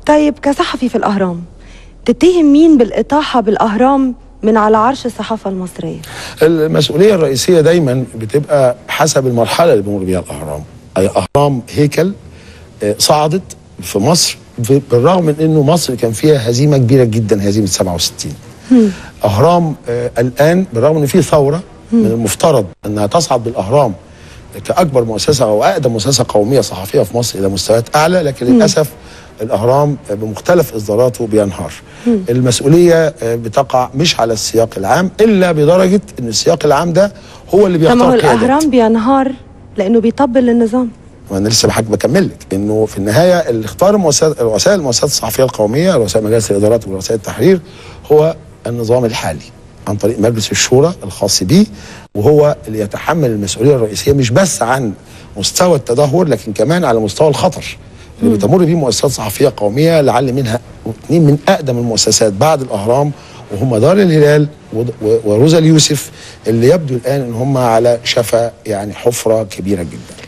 طيب كصحفي في الأهرام تتهم مين بالإطاحة بالأهرام من على عرش الصحافة المصرية المسؤوليه الرئيسيه دايما بتبقى حسب المرحله اللي بيمر بيها الاهرام اي اهرام هيكل آه، صعدت في مصر ب- بالرغم من انه مصر كان فيها هزيمه كبيره جدا هزيمه 67 اهرام آه، الان بالرغم ان في ثوره من المفترض انها تصعد بالاهرام كاكبر مؤسسه او اقدم مؤسسه قوميه صحفيه في مصر الى مستويات اعلى لكن للاسف الاهرام بمختلف اصداراته بينهار المسؤوليه آه، بتقع مش على السياق العام الا بدرجه ان السياق العام ده هو اللي طب ما هو بيختار قيادات الأهرام بينهار لأنه بيطبل للنظام وانا لسه بحكي بكمل لك انه في النهايه اللي اختار المؤسسات رؤساء المؤسسات الصحفيه القوميه رؤساء مجالس الادارات ورؤساء التحرير هو النظام الحالي عن طريق مجلس الشورى الخاص به وهو اللي يتحمل المسؤوليه الرئيسيه مش بس عن مستوى التدهور لكن كمان على مستوى الخطر اللي بتمر به مؤسسات صحفيه قوميه لعل منها اثنين من اقدم المؤسسات بعد الاهرام وهم دار الهلال وض- و- وروزا اليوسف اللي يبدو الان ان هم على شفا يعني حفره كبيره جدا